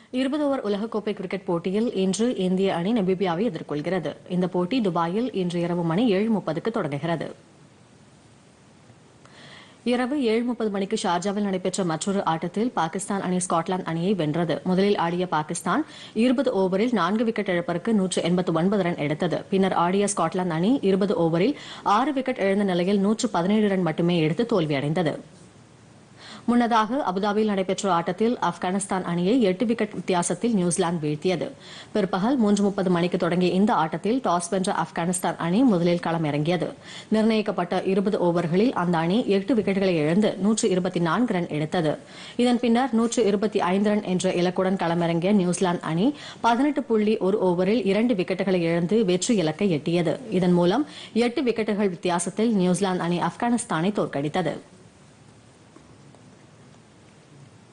இருபது ஓவர் உலகக்கோப்பை கிரிக்கெட் போட்டியில் இன்று இந்திய அணி நமீபியாவை எதிர்கொள்கிறது இந்த போட்டி துபாயில் இன்று இரவு மணி ஏழு முப்பதுக்கு தொடங்குகிறது இரவு ஏழு முப்பது மணிக்கு ஷார்ஜாவில் நடைபெற்ற மற்றொரு ஆட்டத்தில் பாகிஸ்தான் அணி ஸ்காட்லாந்து அணியை வென்றது முதலில் ஆடிய பாகிஸ்தான் இருபது ஓவரில் நான்கு விக்கெட் இழப்பிற்கு நூற்று எண்பத்து ஒன்பது ரன் எடுத்தது பின்னர் ஆடிய ஸ்காட்லாந்து அணி இருபது ஓவரில் ஆறு விக்கெட் இழந்த நிலையில் நூற்று பதினேழு ரன் மட்டுமே எடுத்து தோல்வியடைந்தது முன்னதாக அபுதாபியில் நடைபெற்ற ஆட்டத்தில் ஆப்கானிஸ்தான் அணியை எட்டு விக்கெட் வித்தியாசத்தில் நியூசிலாந்து வீழ்த்தியது பிற்பகல் மூன்று முப்பது மணிக்கு தொடங்கிய இந்த ஆட்டத்தில் டாஸ் வென்ற ஆப்கானிஸ்தான் அணி முதலில் களமிறங்கியது நிர்ணயிக்கப்பட்ட இருபது ஓவர்களில் அந்த அணி எட்டு விக்கெட்டுகளை இழந்து நூற்று இருபத்தி நான்கு ரன் எடுத்தது இதன் பின்னர் நூற்று இருபத்தி ஐந்து ரன் என்ற இலக்குடன் களமிறங்கிய நியூசிலாந்து அணி பதினெட்டு புள்ளி ஒரு ஓவரில் இரண்டு விக்கெட்டுகளை இழந்து வெற்றி இலக்கை எட்டியது இதன் மூலம் எட்டு விக்கெட்டுகள் வித்தியாசத்தில் நியூசிலாந்து அணி ஆப்கானிஸ்தானை தோற்கடித்தது